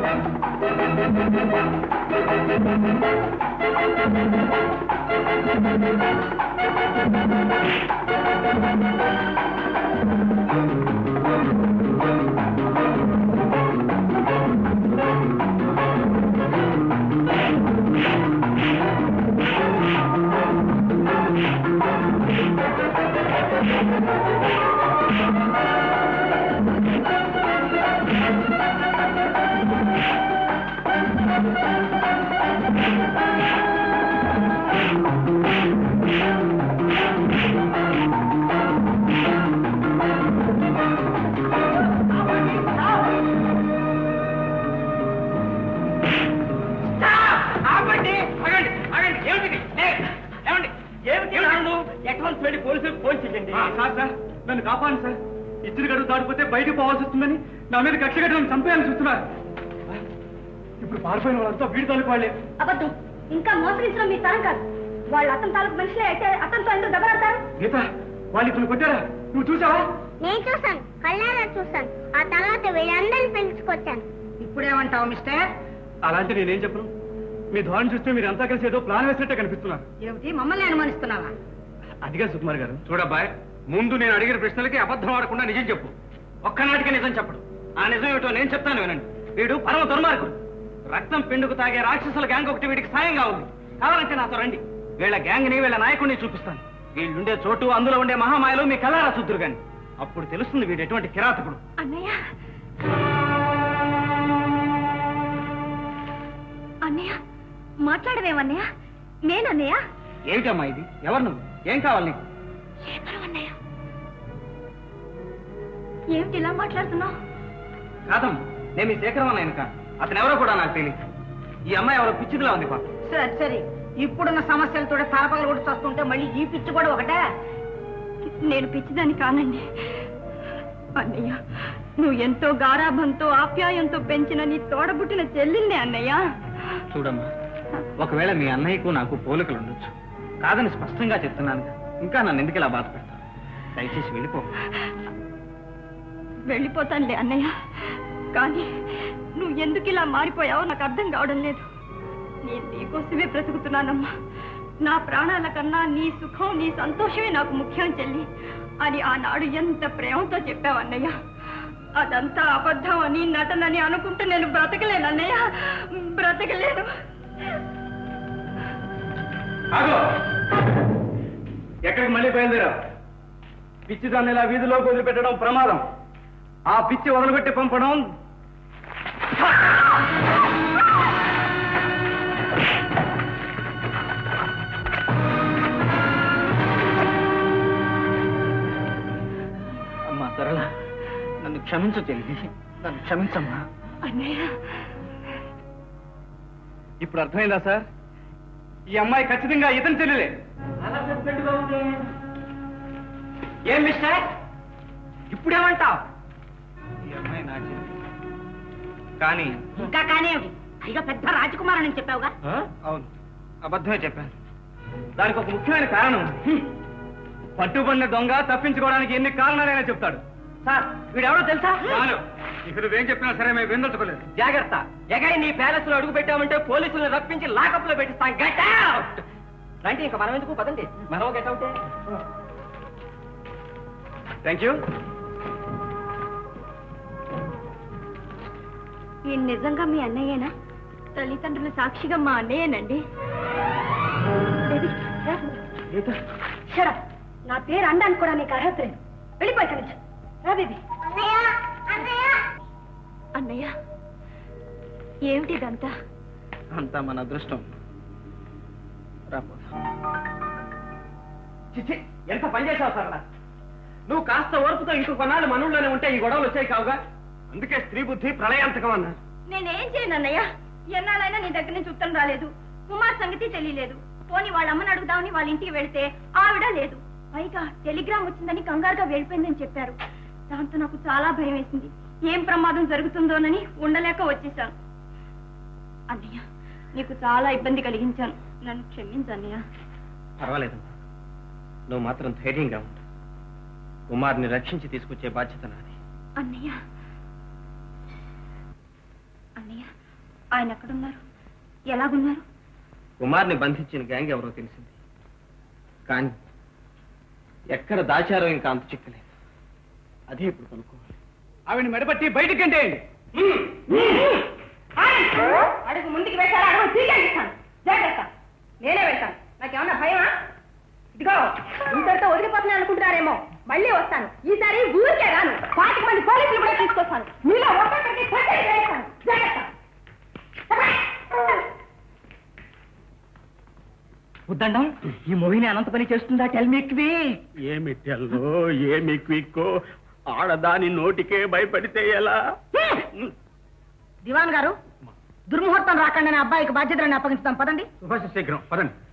ఆపండి ఆగండి ఆగండి ఏమిటి ఏమండి ఏమిటి నన్ను అడ్వాన్స్ వెళ్ళి పోలీసులకు ఫోన్ చేయండి సార్ సార్ నన్ను కాపాడండి సార్ ఇద్దరు గడువు దాటిపోతే బయటకు పోవాల్సి వస్తుందని నా మీద కక్ష కట్టి నన్ను చంపేయాలని చూస్తున్నారు ఇప్పుడు పారిపోయిన వాళ్ళంతా వీడి తాలూకు వాళ్ళే అబద్ధం ఇంకా మోసగించడం మీ తరం కాదు వాళ్ళు అతని తాలూకు మనుషులే అయితే అతనితో ఎందుకు దెబ్బలాడతారు గీత వాళ్ళు ఇతను కొట్టారా నువ్వు చూసావా నేను చూసాను కళ్ళారా చూసాను ఆ తర్వాత వీళ్ళందరినీ పిలుచుకొచ్చాను ఇప్పుడేమంటావు మిస్టర్ అలాంటి నేనేం చెప్పను మీ ధోరణి చూస్తే మీరు అంతా కలిసి ఏదో ప్లాన్ వేసినట్టే కనిపిస్తున్నారు ఏమిటి మమ్మల్ని అనుమానిస్తున్నావా అదిగా సుకుమార్ గారు చూడబ్బాయ్ ముందు నేను అడిగిన ప్రశ్నలకి అబద్ధం ఆడకుండా నిజం చెప్పు ఒక్కనాటికి నిజం చెప్పడు ఆ నిజం ఏమిటో నేను చెప్తాను వినండి వీడు పరమ దుర్మార్గుడు రక్తం పిండుకు తాగే రాక్షసుల గ్యాంగ్ ఒకటి వీడికి సాయంగా ఉంది కావాలంటే నాతో రండి వీళ్ళ గ్యాంగ్ ని వీళ్ళ నాయకుడిని చూపిస్తాను వీళ్ళుండే చోటు అందులో ఉండే మహామాయలు మీ కలారా చూద్దురు గాని అప్పుడు తెలుస్తుంది వీడు ఎటువంటి కిరాతకుడు అన్నయ్య అన్నయ్య మాట్లాడవేమన్నయ్య నేనన్నయ్య ఏమిటమ్మా ఇది ఎవరు నువ్వు ఏం కావాలి నీకు శేఖరం అన్నయ్య ఏమిటి ఇలా మాట్లాడుతున్నావు కాదమ్మా నేను మీ శేఖరం అన్నాయను కాదు అతను ఎవరో కూడా నాకు తెలియదు ఈ అమ్మాయి ఎవరో పిచ్చిదిలా ఉంది పాప సరే సరే ఇప్పుడున్న సమస్యలతో తలపగలు కూడా వస్తుంటే మళ్ళీ ఈ పిచ్చి కూడా ఒకటే నేను పిచ్చిదాన్ని కానండి అన్నయ్య నువ్వు ఎంతో గారాభంతో ఆప్యాయంతో పెంచిన నీ తోడబుట్టిన చెల్లిందే అన్నయ్య చూడమ్మా ఒకవేళ మీ అన్నయ్యకు నాకు పోలికలు ఉండొచ్చు కాదని స్పష్టంగా చెప్తున్నాను ఇంకా నన్ను ఎందుకు ఇలా బాధ పెడతాను దయచేసి వెళ్ళిపో వెళ్ళిపోతానులే అన్నయ్య కానీ నువ్వు ఎందుకు ఇలా మారిపోయావో నాకు అర్థం కావడం లేదు నేను నీకోసమే బ్రతుకుతున్నానమ్మా నా ప్రాణాల కన్నా నీ సుఖం నీ సంతోషమే నాకు ముఖ్యం చెల్లి అని ఆనాడు ఎంత ప్రేమతో చెప్పావు అన్నయ్య అదంతా అబద్ధం అని నటనని అనుకుంటూ నేను బ్రతకలేను అన్నయ్య బ్రతకలేను ఆగో ఎక్కడికి మళ్ళీ బయలుదేరావు పిచ్చి దాన్ని ఇలా వీధిలో వదిలిపెట్టడం ప్రమాదం ఆ పిచ్చి వదిలిపెట్టి పంపడం అమ్మా సరళ నన్ను క్షమించు చెల్లి నన్ను క్షమించమ్మా అన్నయ్య ఇప్పుడు అర్థమైందా సార్ ఈ అమ్మాయి ఖచ్చితంగా ఇతని చెల్లెలే ఏం మిస్టర్ ఇప్పుడేమంటావు ఈ అమ్మాయి నా చెల్లి. కానీ ఇంకా కానివ్వండి పైగా పెద్ద రాజకుమారుని చెప్పావుగా అవును అబద్ధమే చెప్పాను దానికి ఒక ముఖ్యమైన కారణం ఉంది. హ్మ్. పట్టుబడిన దొంగ తప్పించుకోవడానికి ఎన్ని కారణాలైనా చెప్తాడు సార్ వీడెవడో తెలుసా చాలు ఇక నువ్వేం చెప్పినా సరే మేము విందల్చుకోలేదు జాగ్రత్త ఎగై నీ ప్యాలెస్ లో అడుగు పెట్టామంటే పోలీసులను రప్పించి లాకప్ లో పెట్టిస్తాం గెట్ అవుట్ రండి ఇంకా మనం ఎందుకు పదండి మనం గెట్ అవుతే థ్యాంక్ యూ ఈయన నిజంగా మీ అన్నయ్యేనా తల్లిదండ్రుల సాక్షిగా మా అన్నయ్యేనండి బేబీ, రా. Shut up. నా పేరు అనడానికి కూడా నీకు అర్హత లేదు వెళ్ళిపోయి ఇక్కడి నుంచి. రా బేబీ అన్నయ్య అన్నయ్య అన్నయ్య ఏమిటి ఇదంతా అంతా మన అదృష్టం రాపోదా చిచ్చి ఎంత పని చేసావు సరళ నువ్వు కాస్త ఓర్పుతో ఇంకో కొన్నాళ్ళు మనవుల్లోనే ఉంటే ఈ గొడవలు వచ్చాయి కావుగా అందుకే స్త్రీ బుద్ధి ప్రళయాంతకం అన్నారు నేనేం చేయను అన్నయ్య ఎన్నాళ్ళైనా నీ దగ్గర నుంచి ఉత్తరం రాలేదు కుమార్ సంగతి తెలియలేదు పోనీ వాళ్ళ అమ్మని అడుగుదామని వాళ్ళ ఇంటికి వెళ్తే ఆవిడ లేదు పైగా టెలిగ్రామ్ వచ్చిందని కంగారుగా వెళ్ళిపోయిందని చెప్పారు దాంతో నాకు చాలా భయం వేసింది ఏం ప్రమాదం జరుగుతుందోనని ఉండలేక వచ్చేసాను అన్నయ్య నీకు చాలా ఇబ్బంది కలిగించాను నన్ను క్షమించు అన్నయ్య పర్వాలేదు నువ్వు మాత్రం ధైర్యంగా ఉండు కుమార్ని రక్షించి తీసుకొచ్చే బాధ్యత నాది అన్నయ్య అన్నయ్య ఆయన ఎక్కడున్నారు ఎలాగున్నారు కుమార్ని బంధించిన గ్యాంగ్ ఎవరో తెలిసింది కానీ ఎక్కడ దాచారో ఇంకా అంత చిక్కలేదు అదే ఇప్పుడు కనుక్కోవాలి ఆవిడ మెడబట్టి బయటికి గంటేయండి అడుగు ముందుకు పెట్టారా అడుగు తీగలిస్తాను జాగ్రత్త నేనే వెళ్తాను నాకేమన్నా భయమా ఇదిగో ఇంతటితో వదిలిపోతున్నాను అనుకుంటున్నారేమో మళ్ళీ వస్తాను ఈసారి ఊరికే రాను పాతిక మంది పోలీసులు కూడా తీసుకొస్తాను మీలో ఒక్కొక్కరికి కట్టడి చేస్తాను జాగ్రత్త ఉద్దండం ఈ మోహిని అనంత పని చేస్తుందా టెల్ మీ ఏమి తెల్లో ఏమి క్విక్కో ఆడదాని నోటికే భయపడితే ఎలా దివాన్ గారు దుర్ముహూర్తం రాకుండా నా అబ్బాయికి బాధ్యతలను అప్పగించుతాం పదండి శుభాష శీఘ్రం పదండి